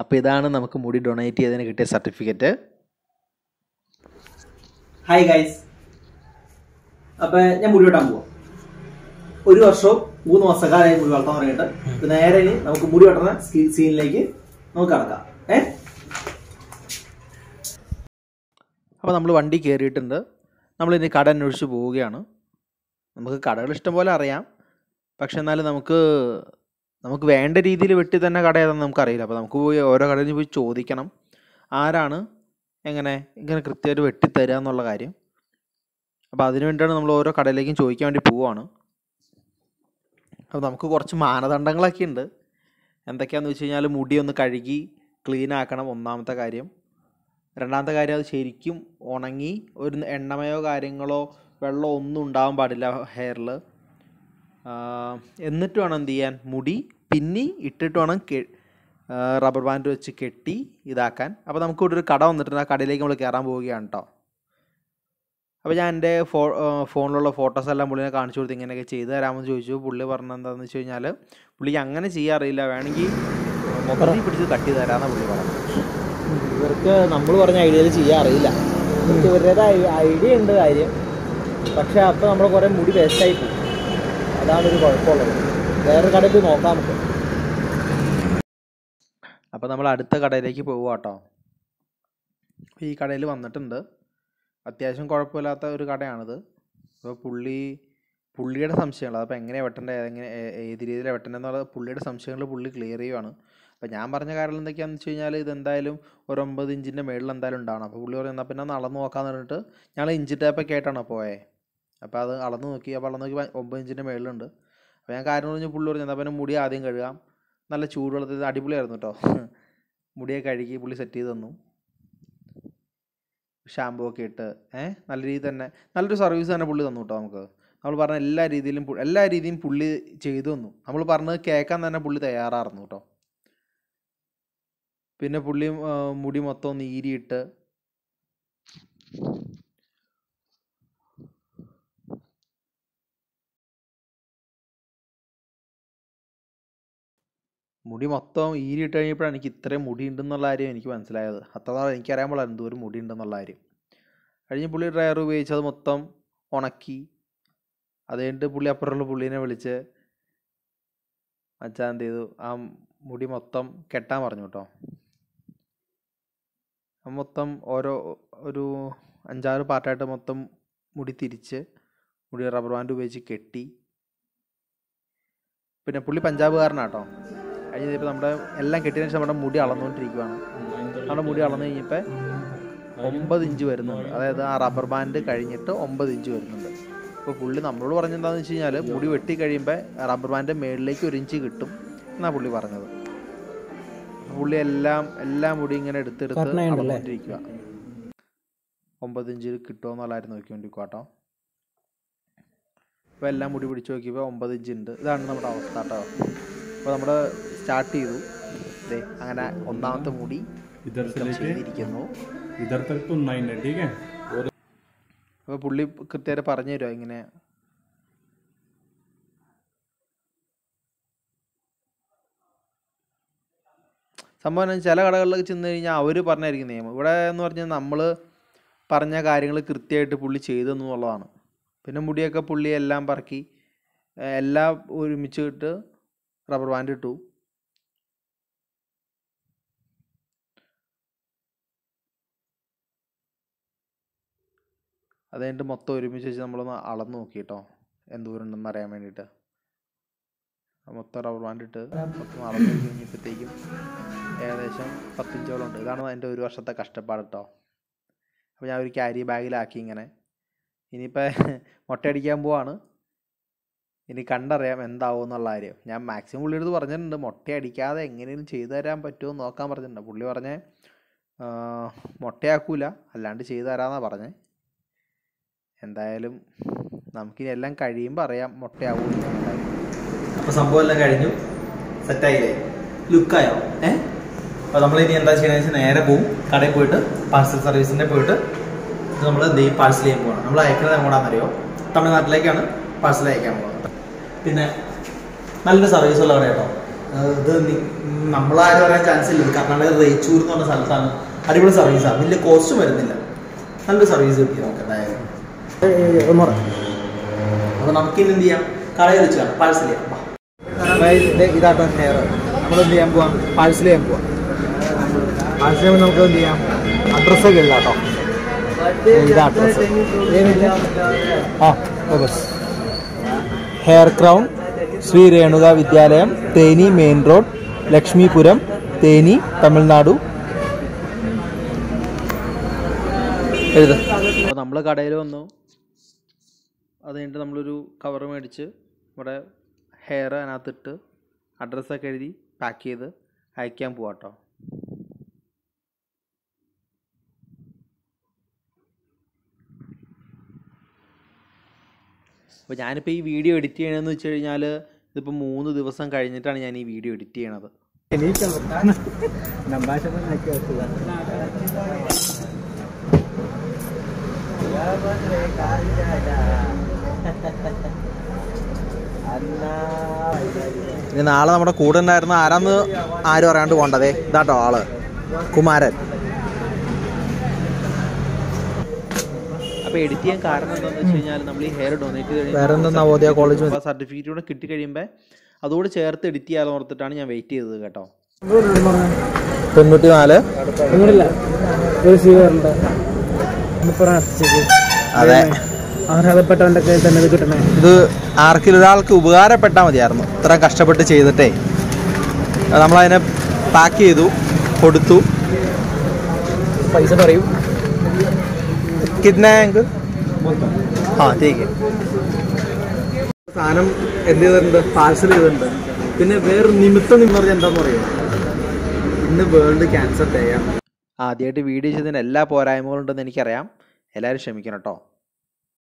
അപ്പോൾ ഇതാണ് നമുക്ക് മുടി ഡൊണേറ്റ് ചെയ്തതിന് കിട്ടിയ സർട്ടിഫിക്കറ്റ് ഹായ് ഗൈസ് അപ്പൊ ഞാൻ മുടി വെട്ടാൻ പോവാം ഒരു വർഷവും മൂന്ന് മാസക്കാലായി മുടി വളർത്താൻ തുടങ്ങിയിട്ട് ഇപ്പൊ നേരെ ഇനി നമുക്ക് മുടി വെട്ടുന്ന സീനിലേക്ക് നമുക്ക് കടക്കാം ഏ അപ്പോൾ നമ്മൾ വണ്ടി കയറിയിട്ടുണ്ട് നമ്മളിനി കട അന്വേഷിച്ച് പോവുകയാണ് നമുക്ക് കടകൾ ഇഷ്ടം പോലെ അറിയാം പക്ഷെ എന്നാലും നമുക്ക് നമുക്ക് വേണ്ട രീതിയിൽ വെട്ടി തന്നെ കട ഏതാണെന്ന് നമുക്കറിയില്ല അപ്പോൾ നമുക്ക് പോയി ഓരോ കടയിൽ പോയി ചോദിക്കണം ആരാണ് എങ്ങനെ ഇങ്ങനെ കൃത്യമായിട്ട് വെട്ടിത്തരിക എന്നുള്ള കാര്യം അപ്പോൾ അതിന് വേണ്ടിയാണ് നമ്മൾ ഓരോ കടയിലേക്കും ചോദിക്കാൻ വേണ്ടി പോവുകയാണ് അപ്പോൾ നമുക്ക് കുറച്ച് മാനദണ്ഡങ്ങളൊക്കെ ഉണ്ട് എന്തൊക്കെയാണെന്ന് വെച്ച് കഴിഞ്ഞാൽ മുടി ഒന്ന് കഴുകി ക്ലീൻ ആക്കണം ഒന്നാമത്തെ കാര്യം രണ്ടാമത്തെ കാര്യം അത് ശരിക്കും ഉണങ്ങി ഒരു എണ്ണമയോ കാര്യങ്ങളോ വെള്ളമോ ഒന്നും ഉണ്ടാവാൻ പാടില്ല ഹെയറിൽ എന്നിട്ട് വേണം എന്ത് ചെയ്യാൻ മുടി പിന്നി ഇട്ടിട്ട് വേണം കെ റബ്ബർ ബാൻഡ് വെച്ച് കെട്ടി ഇതാക്കാൻ അപ്പോൾ നമുക്ക് ഇവിടെ ഒരു കട വന്നിട്ടുണ്ട് ആ കടയിലേക്ക് നമ്മൾ കയറാൻ പോവുകയാണ് കേട്ടോ അപ്പോൾ ഞാൻ എൻ്റെ ഫോ ഫോണിലുള്ള ഫോട്ടോസ് എല്ലാം പുള്ളിനെ കാണിച്ചു കൊടുത്ത് ഇങ്ങനെയൊക്കെ ചെയ്തു തരാമെന്ന് ചോദിച്ചു പുള്ളി പറഞ്ഞത് എന്താണെന്ന് വെച്ച് കഴിഞ്ഞാൽ പുള്ളിക്ക് അങ്ങനെ ചെയ്യാറില്ല വേണമെങ്കിൽ മൊബൈലിൽ പിടിച്ച് കട്ട് ചെയ്ത് തരാമെന്നാണ് പുള്ളി പറഞ്ഞത് ഇവർക്ക് നമ്മൾ പറഞ്ഞ ഐഡിയയിൽ ചെയ്യാൻ അറിയില്ല ഇവർക്ക് ഇവരുടേതായ ഐഡിയ ഉണ്ട് കാര്യം പക്ഷെ അപ്പൊ നമ്മൾ കുറെ മുടി വേസ്റ്റായി പോകും അതാണ് ഒരു കുഴപ്പമുള്ളത് വേറെ കടയിൽ പോയി നോക്കാം നമുക്ക് അപ്പോൾ നമ്മൾ അടുത്ത കടയിലേക്ക് പോവുക കേട്ടോ അപ്പോൾ ഈ കടയിൽ വന്നിട്ടുണ്ട് അത്യാവശ്യം കുഴപ്പമില്ലാത്ത ഒരു കടയാണിത് അപ്പോൾ പുള്ളി പുള്ളിയുടെ സംശയങ്ങൾ അപ്പോൾ എങ്ങനെയാണ് വെട്ടേണ്ടത് എങ്ങനെ ഏ- ഏത് രീതിയിലാണ് വെട്ടേണ്ടത് എന്നുള്ള പുള്ളിയുടെ സംശയങ്ങൾ പുള്ളി ക്ലിയർ ചെയ്യുവാണ് അപ്പോൾ ഞാൻ പറഞ്ഞ കാര്യങ്ങൾ എന്തൊക്കെയാണെന്ന് വെച്ച് കഴിഞ്ഞാൽ ഇത് എന്തായാലും ഒരു ഒമ്പത് ഇഞ്ചിൻ്റെ മേളിൽ എന്തായാലും ഉണ്ടാവണം അപ്പോൾ പുള്ളി പറഞ്ഞു എന്നാൽ പിന്നെ ഒന്ന് അളന്ന് നോക്കാന്ന് പറഞ്ഞിട്ട് ഞങ്ങൾ ഇഞ്ചി ടേപ്പൊക്കെ ആയിട്ടാണ് പോയത് അപ്പോൾ അത് അളന്ന് നോക്കി അപ്പോൾ അളന്ന് നോക്കി ഒമ്പത് ഇഞ്ചിൻ്റെ മേളിലുണ്ട് അപ്പോൾ ഞാൻ കാര്യം പറഞ്ഞു പുള്ളി പറഞ്ഞു എന്നാൽ പിന്നെ മുടി ആദ്യം കഴുകാം നല്ല ചൂടുവെള്ളത്തിൽ അടിപൊളിയായിരുന്നു കേട്ടോ മുടിയൊക്കെ കഴുകി പുള്ളി സെറ്റ് ചെയ്ത് തന്നു ഷാമ്പൂ ഒക്കെ ഇട്ട് ഏഹ് നല്ല രീതിയിൽ തന്നെ നല്ലൊരു സർവീസ് തന്നെ പുള്ളി തന്നു കേട്ടോ നമുക്ക് നമ്മൾ പറഞ്ഞ എല്ലാ രീതിയിലും പു- എല്ലാ രീതിയും പുള്ളി ചെയ്തു തന്നു നമ്മൾ പറഞ്ഞത് കേൾക്കാൻ തന്നെ പുള്ളി തയ്യാറായിരുന്നു കേട്ടോ പിന്നെ പുള്ളി ആ, മുടി മൊത്തം ഒന്ന് ഈരിയിട്ട് മുടി മൊത്തം ഈരിയിട്ട് കഴിഞ്ഞപ്പോഴാണ് എനിക്ക് ഇത്രയും മുടി ഉണ്ടെന്നുള്ള കാര്യം എനിക്ക് മനസ്സിലായത് അത്ര നാൾ എനിക്കറിയാൻ പാടില്ല എന്തോരം മുടി ഉണ്ടെന്നുള്ള കാര്യം കഴിഞ്ഞ് പുള്ളി ഡ്രയർ ഉപയോഗിച്ച് അത് മൊത്തം ഉണക്കി അത് കഴിഞ്ഞിട്ട് പുള്ളി അപ്പുറമുള്ള പുള്ളീനെ വിളിച്ച് അച്ഛാ എന്ത് ചെയ്തു ആ മുടി മൊത്തം കെട്ടാൻ പറഞ്ഞു കേട്ടോ ആ മൊത്തം ഓരോ ഒരു അഞ്ചാറ് പാർട്ടായിട്ട് മൊത്തം മുടി തിരിച്ച് മുടി റബ്ബർ ബാൻഡ് ഉപയോഗിച്ച് കെട്ടി പിന്നെ പുള്ളി പഞ്ചാബുകാരനാട്ടോ കഴിഞ്ഞ് കഴിഞ്ഞപ്പോൾ നമ്മുടെ എല്ലാം കെട്ടിയതിന് ശേഷം നമ്മുടെ മുടി അളന്നുകൊണ്ടിരിക്കുവാണ് നമ്മുടെ മുടി അളന്നു കഴിഞ്ഞപ്പോൾ ഒമ്പത് ഇഞ്ച് വരുന്നുണ്ട് അതായത് ആ റബ്ബർ ബാൻഡ് കഴിഞ്ഞിട്ട് ഒമ്പത് ഇഞ്ച് വരുന്നുണ്ട് അപ്പോൾ പുള്ളി നമ്മളോട് പറഞ്ഞെന്താന്ന് വെച്ച് കഴിഞ്ഞാൽ മുടി വെട്ടി കഴിയുമ്പോൾ റബ്ബർ ബാൻഡ് മേളിലേക്ക് ഒരു ഇഞ്ച് കിട്ടും എന്നാണ് പുള്ളി പറഞ്ഞത് അപ്പോൾ പുള്ളി എല്ലാം എല്ലാ മുടി ഇങ്ങനെ എടുത്തെടുത്ത് കർണയുണ്ടല്ലേ? അളന്നുകൊണ്ടിരിക്കുക ഒമ്പത് ഇഞ്ച് കിട്ടുമോ എന്നുള്ളതായിരുന്നു നോക്കിക്കൊണ്ടിരിക്കുക കേട്ടോ അപ്പോൾ എല്ലാം മുടി പിടിച്ച് നോക്കിയപ്പോൾ ഒമ്പത് ഇഞ്ച് ഉണ്ട് ഇതാണ് നമ്മുടെ അവസ്ഥ കേട്ടോ അപ്പോൾ നമ്മൾ സ്റ്റാർട്ട് ചെയ്തു ദേ അങ്ങനെ ഒന്നാമത്തെ മുടി इधर से നീക്കം लेके ചെയ്തിരിക്കുന്നു इधर तक तो नाइन है ठीक है और അപ്പോൾ പുള്ളി കൃത്യമായിട്ട് പറഞ്ഞു തരുമോ ഇങ്ങനെ സംഭവം എന്ന് വെച്ചാൽ ചില കടകളിലൊക്കെ ചെന്ന് കഴിഞ്ഞാൽ അവർ പറഞ്ഞായിരിക്കും നിയമം ഇവിടെ എന്ന് പറഞ്ഞാൽ നമ്മൾ പറഞ്ഞ കാര്യങ്ങൾ കൃത്യമായിട്ട് പുള്ളി ചെയ്തു എന്നുള്ളതാണ് പിന്നെ മുടിയൊക്കെ പുള്ളി എല്ലാം പറക്കി ഏഹ് എല്ലാം ഒരുമിച്ച് ഇട്ട് റബ്ബർ ബാൻഡ് ഇട്ടു അത് കഴിഞ്ഞിട്ട് മൊത്തം ഒരുമിച്ച് വെച്ച് നമ്മളൊന്ന് അളന്ന് നോക്കി കേട്ടോ എന്തോരം ഉണ്ടെന്ന് അറിയാൻ വേണ്ടിയിട്ട് ആ മൊത്തം റബ്ബർ ബാൻഡ് ഇട്ട് മൊത്തം അളന്ന് നോക്കി കഴിഞ്ഞപ്പോഴത്തേക്കും ഏകദേശം പത്തിഞ്ചോളം ഉണ്ട് ഇതാണ് എൻ്റെ ഒരു വർഷത്തെ കഷ്ടപ്പാട് കേട്ടോ അപ്പോൾ ഞാൻ ഒരു ക്യാരി ബാഗിലാക്കി ഇങ്ങനെ ഇനിയിപ്പോൾ മുട്ടയടിക്കാൻ പോവാണ് ഇനി കണ്ടറിയാം എന്താവും എന്നുള്ള കാര്യം ഞാൻ മാക്സിമം പുള്ളിയുടെ അടുത്ത് പറഞ്ഞിട്ടുണ്ട് മുട്ടയടിക്കാതെ എങ്ങനെയും ചെയ്തു തരാൻ പറ്റുമോ എന്ന് നോക്കാൻ പറഞ്ഞിട്ടുണ്ട് പുള്ളി പറഞ്ഞേ ആ, മുട്ടയാക്കൂല അല്ലാണ്ട് ചെയ്തു തരാമെന്നാണ് പറഞ്ഞേ എന്തായാലും നമുക്കിനി എല്ലാം കഴിയുമ്പോൾ അറിയാം മുട്ടയാവൂ അപ്പൊ സംഭവം എല്ലാം കഴിഞ്ഞു സെറ്റായില്ലേ ലുക്കായോ ഏ അപ്പൊ നമ്മൾ ഇനി എന്താ ചെയ്യണമെന്ന് വെച്ചാൽ നേരെ പോവും കടയിൽ പോയിട്ട് പാർസൽ സർവീസിന്റെ പോയിട്ട് ഇത് നമ്മൾ ദേ പാഴ്സൽ ചെയ്യാൻ പോകണം നമ്മൾ അയക്കുന്നത് എങ്ങോട്ടാണെന്നറിയോ തമിഴ്നാട്ടിലേക്കാണ് പാഴ്സൽ അയക്കാൻ പോകുന്നത് പിന്നെ നല്ലൊരു സർവീസ് ഉള്ള കട കേട്ടോ ഏഹ് ഇത് നി- നമ്മളാരും പറയാൻ ചാൻസ് ഇല്ല ഇത് കർണാടക റേച്ചൂർ എന്ന് പറഞ്ഞ സ്ഥലത്താണ് അടിപൊളി സർവീസാണ് വലിയ കോസ്റ്റ് വരുന്നില്ല നല്ലൊരു സർവീസ് കിട്ടി നമുക്ക് എന്തായാലും ഒന്നുകൂടെ അപ്പോൾ നമുക്കിനി എന്ത് ചെയ്യാം കടയിൽ വെച്ച് കാണാം പാഴ്സൽ ചെയ്യാം വാ. ഇതാട്ടോ ഹെയർ നമ്മൾ എന്ത് ചെയ്യാൻ പോവാം പാഴ്സൽ ചെയ്യാൻ പോവാം പാഴ്സൽ ചെയ്യുമ്പോൾ നമുക്ക് എന്ത് ചെയ്യാം അഡ്രസ്സൊക്കെ എഴുതാം കേട്ടോ ഇതാ അഡ്രസ്സ് ആ ബസ് ഹെയർ ക്രൗൺ ശ്രീ രേണുക വിദ്യാലയം തേനി മെയിൻ റോഡ് ലക്ഷ്മീപുരം തേനി തമിഴ്നാടു എഴുത അപ്പോൾ നമ്മൾ കടയിൽ വന്നു അത് കഴിഞ്ഞിട്ട് നമ്മളൊരു കവർ മേടിച്ച് നമ്മുടെ ഹെയർ അതിനകത്തിട്ട് അഡ്രസ്സൊക്കെ എഴുതി പാക്ക് ചെയ്ത് അയക്കാൻ പോവാം കേട്ടോ അപ്പോൾ ഞാനിപ്പോൾ ഈ വീഡിയോ എഡിറ്റ് ചെയ്യണമെന്ന് വെച്ച് കഴിഞ്ഞാൽ ഇതിപ്പോൾ മൂന്ന് ദിവസം കഴിഞ്ഞിട്ടാണ് ഞാൻ ഈ വീഡിയോ എഡിറ്റ് ചെയ്യണത് ഇനി നാളെ നമ്മുടെ കൂടെ ഉണ്ടായിരുന്ന ആരാന്ന് ആരും അറിയാണ്ട് പോണ്ടതേ ഇതാട്ടോ ആള് കുമാരൻ അപ്പോൾ എഡിറ്റ് ചെയ്യാൻ കാരണം എന്താണെന്ന് വെച്ച് കഴിഞ്ഞാൽ നമ്മൾ ഈ ഹെയർ ഡൊണേറ്റ് ചെയ്ത് വേറെ എന്താ നവോദയ കോളേജ് സർട്ടിഫിക്കറ്റ് കൂടെ കിട്ടി കഴിയുമ്പോൾ അതോട് ചേർത്ത് എഡിറ്റ് ചെയ്യാതെ ഓർത്തിട്ടാണ് ഞാൻ വെയിറ്റ് ചെയ്തത് കേട്ടോ തൊണ്ണൂറ്റി നാല് ഒരു സ്വീകരണുണ്ട് മുപ്പതാണ് അർപ്പിച്ചത് അതെ അർഹതപ്പെട്ടവന്റെ കയ്യിൽ തന്നെ ഇത് കിട്ടണേ ഇത് ആർക്കെങ്കിലും ഒരാൾക്ക് ഉപകാരപ്പെട്ടാൽ മതിയായിരുന്നു ഇത്ര കഷ്ടപ്പെട്ട് ചെയ്തിട്ടേ നമ്മളതിനെ പാക്ക് ചെയ്തു കൊടുത്തു പൈസ പറയൂ കിഡ്നാങ്ക് ആ തീക്ക് സാധനം എന്ത് ചെയ്തിട്ടുണ്ട് പാഴ്സൽ ചെയ്തിട്ടുണ്ട് പിന്നെ വേറൊരു നിമിത്തം എന്ന് പറഞ്ഞാൽ എന്താന്ന് പറയുമോ ഇന്ന് വേൾഡ് ക്യാൻസർ ഡേ ആണ് ആദ്യമായിട്ട് വീഡിയോ ചെയ്തതിന് എല്ലാ പോരായ്മകളുണ്ടെന്ന് എനിക്കറിയാം എല്ലാവരും ക്ഷമിക്കണം കേട്ടോ